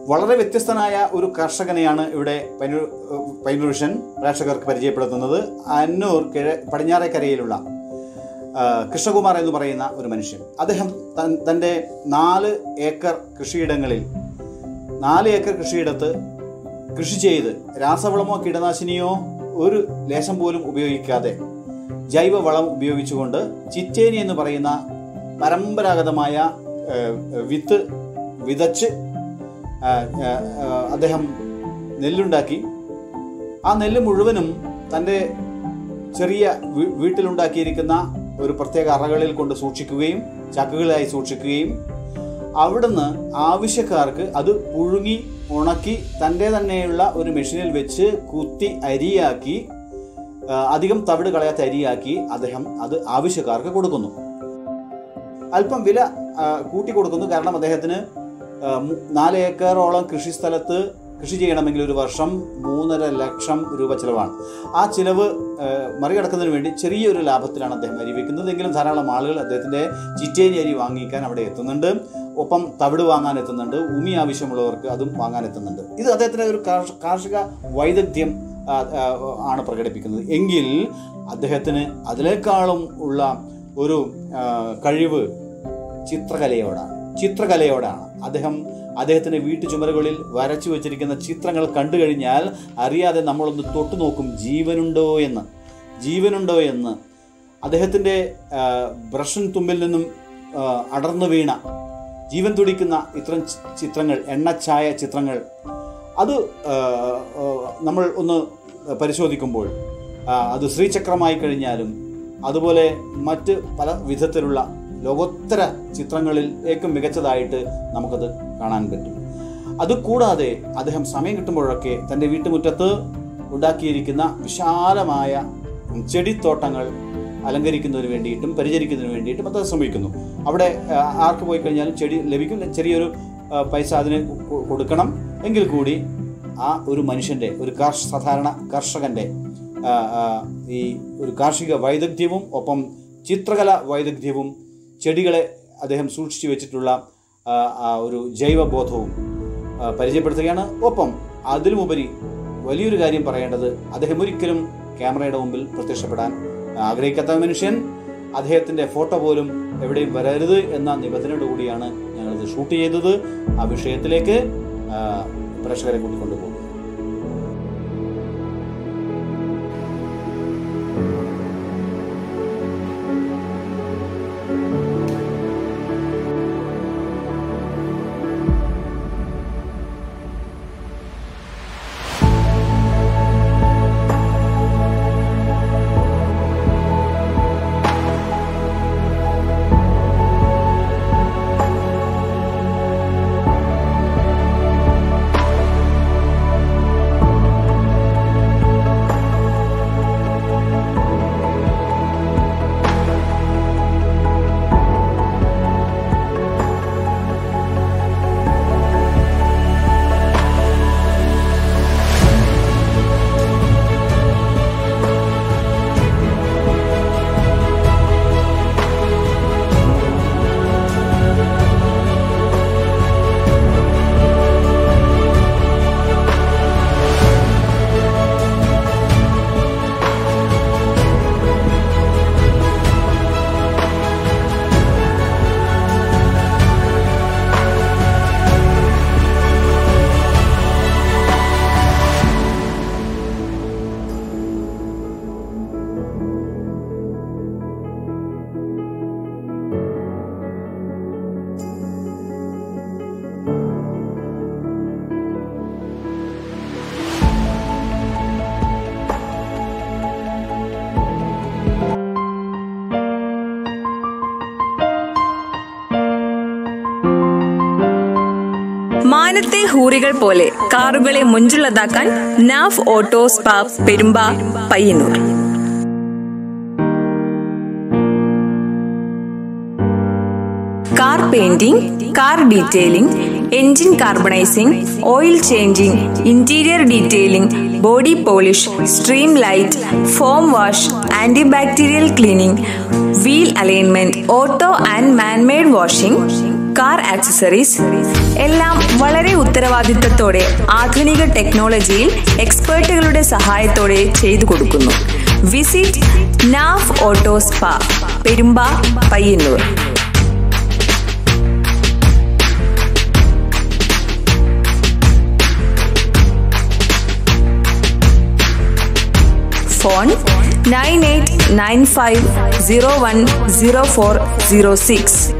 വളരെ വ്യത്യസ്തനായ ഒരു കർഷകനെയാണ് ഇവിടെ പൈനൂർ പൈനൂർ വിഷൻ പ്രേക്ഷകർക്ക് പരിചയപ്പെടുത്തുന്നത് അന്നൂർ കിഴ പടിഞ്ഞാറേക്കരയിലുള്ള ആ, കൃഷ്ണകുമാർ എന്ന് പറയുന്ന ഒരു മനുഷ്യൻ അദ്ദേഹം തൻ- തൻ്റെ നാല് ഏക്കർ കൃഷിയിടങ്ങളിൽ നാല് ഏക്കർ കൃഷിയിടത്ത് കൃഷി ചെയ്ത് രാസവളമോ കീടനാശിനിയോ ഒരു ലേശം പോലും ഉപയോഗിക്കാതെ ജൈവവളം ഉപയോഗിച്ചുകൊണ്ട് ചിറ്റേനി എന്ന് പറയുന്ന പരമ്പരാഗതമായ ഏഹ്, വിത്ത് വിതച്ച് ആ, ആ, ആ, അദ്ദേഹം നെല്ലുണ്ടാക്കി ആ നെല്ല് മുഴുവനും തൻ്റെ ചെറിയ വീ- വീട്ടിലുണ്ടാക്കിയിരിക്കുന്ന ഒരു പ്രത്യേക അറകളിൽ കൊണ്ട് സൂക്ഷിക്കുകയും ചക്കുകളായി സൂക്ഷിക്കുകയും അവിടുന്ന് ആവശ്യക്കാർക്ക് അത് പുഴുങ്ങി ഉണക്കി തൻ്റെ തന്നെയുള്ള ഒരു മെഷീനിൽ വെച്ച് കുത്തി അരിയാക്കി ആ, അധികം തവിട് കളയാത്ത അരിയാക്കി അദ്ദേഹം അത് ആവശ്യക്കാർക്ക് കൊടുക്കുന്നു അല്പം വില ആ, കൂട്ടി കൊടുക്കുന്നു കാരണം അദ്ദേഹത്തിന് ആ, മു- നാല് ഏക്കറോളം കൃഷി സ്ഥലത്ത് കൃഷി ചെയ്യണമെങ്കിൽ ഒരു വർഷം മൂന്നര ലക്ഷം രൂപ ചിലവാണ് ആ ചിലവ് ആ, മറികടക്കുന്നതിന് വേണ്ടി ചെറിയൊരു ലാഭത്തിലാണ് അദ്ദേഹം അരി വെക്കുന്നത് എങ്കിലും ധാരാളം ആളുകൾ അദ്ദേഹത്തിൻ്റെ ചിറ്റേരി അരി വാങ്ങിക്കാൻ അവിടെ എത്തുന്നുണ്ട് ഒപ്പം തവിട് വാങ്ങാൻ എത്തുന്നുണ്ട് ഉമി ആവശ്യമുള്ളവർക്ക് അതും വാങ്ങാൻ എത്തുന്നുണ്ട് ഇത് അദ്ദേഹത്തിൻ്റെ ഒരു കാർഷ- കാർഷിക വൈദഗ്ധ്യം ആ, ആ, ആണ് പ്രകടിപ്പിക്കുന്നത് എങ്കിൽ അദ്ദേഹത്തിന് അതിനേക്കാളും ഉള്ള ഒരു ആ, കഴിവ് ചിത്രകലയോടാണ് ചിത്രകലയോടാണ് അദ്ദേഹം അദ്ദേഹത്തിൻ്റെ വീട്ടു ചുമരുകളിൽ വരച്ചു വച്ചിരിക്കുന്ന ചിത്രങ്ങൾ കണ്ടു കഴിഞ്ഞാൽ അറിയാതെ നമ്മളൊന്ന് തൊട്ടു നോക്കും ജീവനുണ്ടോ എന്ന് ജീവനുണ്ടോ എന്ന് അദ്ദേഹത്തിൻ്റെ ആ, ബ്രഷൻ തുമ്പിൽ നിന്നും ആ, അടർന്നു വീണ ജീവൻ തുടിക്കുന്ന ഇത്തരം ചി- ചിത്രങ്ങൾ എണ്ണച്ചായ ചിത്രങ്ങൾ അത് ആ, ആ, നമ്മൾ ഒന്ന് പരിശോധിക്കുമ്പോൾ ആ, അത് ശ്രീചക്രമായി കഴിഞ്ഞാലും അതുപോലെ മറ്റ് പല വിധത്തിലുള്ള ലോകോത്തര ചിത്രങ്ങളിൽ ഏറ്റവും മികച്ചതായിട്ട് നമുക്കത് കാണാൻ പറ്റും അതുകൂടാതെ അദ്ദേഹം സമയം കിട്ടുമ്പോഴൊക്കെ തൻ്റെ വീട്ടുമുറ്റത്ത് ഉണ്ടാക്കിയിരിക്കുന്ന വിശാലമായ ചെടിത്തോട്ടങ്ങൾ അലങ്കരിക്കുന്നതിന് വേണ്ടിയിട്ടും പരിചരിക്കുന്നതിന് വേണ്ടിയിട്ടും അദ്ദേഹം ശ്രമിക്കുന്നു അവിടെ ആ, ആർക്ക് പോയി കഴിഞ്ഞാലും ചെടി ലഭിക്കും ചെറിയൊരു ആ, പൈസ അതിന് കൊ- കൊടുക്കണം എങ്കിൽ കൂടി ആ ഒരു മനുഷ്യൻ്റെ ഒരു കാർഷ സാധാരണ കർഷകൻ്റെ ആ, ആ, ഈ ഒരു കാർഷിക വൈദഗ്ധ്യവും ഒപ്പം ചിത്രകല വൈദഗ്ധ്യവും ചെടികളെ അദ്ദേഹം സൂക്ഷിച്ചു വെച്ചിട്ടുള്ള ആ, ആ ഒരു ജൈവബോധവും ആ, പരിചയപ്പെടുത്തുകയാണ് ഒപ്പം അതിലുമുപരി വലിയൊരു കാര്യം പറയേണ്ടത് അദ്ദേഹം ഒരിക്കലും ക്യാമറയുടെ മുമ്പിൽ പ്രത്യക്ഷപ്പെടാൻ ആഗ്രഹിക്കാത്ത മനുഷ്യൻ അദ്ദേഹത്തിൻ്റെ ഫോട്ടോ പോലും എവിടെയും വരരുത് എന്ന നിബന്ധനയോട് കൂടിയാണ് ഞങ്ങളിത് ഷൂട്ട് ചെയ്തത് ആ വിഷയത്തിലേക്ക് ആ, പ്രേക്ഷകരെ കൂട്ടിക്കൊണ്ടുപോകും മാനത്തെ ഹൂറികൾ പോലെ കാറുകളെ മുഞ്ചുള്ളതാക്കാൻ Naf auto spa Perumba Payyanur car painting car detailing engine carbonising oil changing interior detailing body polish stream light foam wash anti bacterial cleaning wheel alignment auto and manmade washing car accessories എല്ലാം വളരെ ഉത്തരവാദിത്തത്തോടെ ആധുനിക ടെക്നോളജിയിൽ എക്സ്പേർട്ടുകളുടെ സഹായത്തോടെ ചെയ്തു കൊടുക്കുന്നു visit Naf auto spa Perumba Payyanur phone nine eight nine five zero one zero four zero six